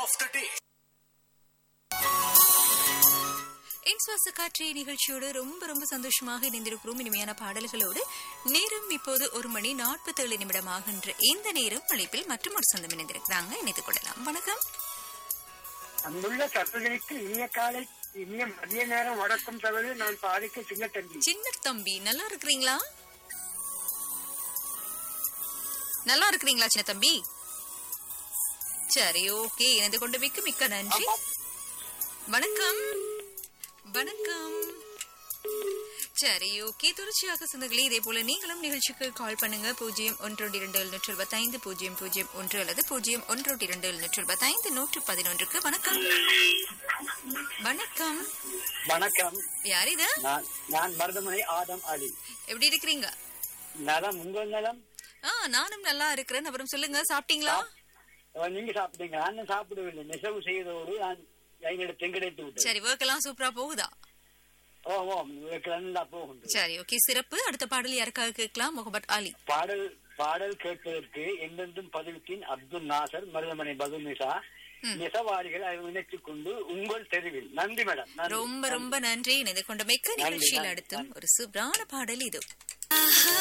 of the day. என் சுவாச காற்றை நிகழ்ச்சியோடு ரொம்ப ரொம்ப சந்தோஷமாக இணைந்திருக்கிறோம் இனிமையான பாடல்களோடு நேரம் இப்போது ஒரு மணி நாற்பத்தேழு நிமிடம் ஆகின்ற இந்த நேரம் அழைப்பில் மற்றும் ஒரு சொந்தம் இணைந்திருக்கிறாங்க இணைத்துக் கொள்ளலாம் வணக்கம் அங்குள்ள சகோதரிக்கு இனிய காலை இனிய மதிய நேரம் வணக்கம் சகோதரி நான் பாதிக்க சின்ன தம்பி சின்ன தம்பி நல்லா இருக்கிறீங்களா நல்லா இருக்கிறீங்களா சின்ன தம்பி சரி ஓகே இணைந்து கொண்டு மிக்க மிக்க நன்றி வணக்கம் வணக்கம் சரி ஓகே தொடர்ச்சியாக சொந்தங்களே இதே போல நீங்களும் நிகழ்ச்சிக்கு கால் பண்ணுங்க பூஜ்ஜியம் ஒன்று இரண்டு எழுநூற்று எழுபத்தைந்து பூஜ்ஜியம் பூஜ்ஜியம் ஒன்று அல்லது பூஜ்ஜியம் ஒன்று இரண்டு எழுநூற்று எழுபத்தைந்து நூற்று பதினொன்றுக்கு வணக்கம் வணக்கம் வணக்கம் யார் இது நான் நான் மருதமனை ஆதம் அலி எப்படி இருக்கிறீங்க நலம் உங்கள் நலம் ஆ நானும் நல்லா இருக்கிறேன் அப்புறம் சொல்லுங்க சாப்பிட்டீங்களா அஹ், நீங்க சாப்பிட்டீங்க நான் சாப்பிடவில்லை நெசவு செய்ததோடு நான் எங்களுக்கு தெங்கடைத்து விட்டேன் சரி ஒர்க் எல்லாம் சூப்பரா போகுதா ஓ ஓ உங்களுக்கு நல்லா போகுண்டு சரி ஓகே சிறப்பு அடுத்த பாடல் யாருக்காக கேட்கலாம் முகமது அலி பாடல் பாடல் கேட்பதற்கு எந்தெந்தும் பதிவுக்கின் அப்துல் நாசர் மருதமனை பதுமிசா நெசவாரிகள் அதை இணைத்துக் கொண்டு உங்கள் தெருவில் நன்றி மேடம் நன்றி. ரொம்ப ரொம்ப நன்றி இணைந்து கொண்ட மிக்க நிகழ்ச்சியில் அடுத்தும் ஒரு சூப்பரான பாடல் இது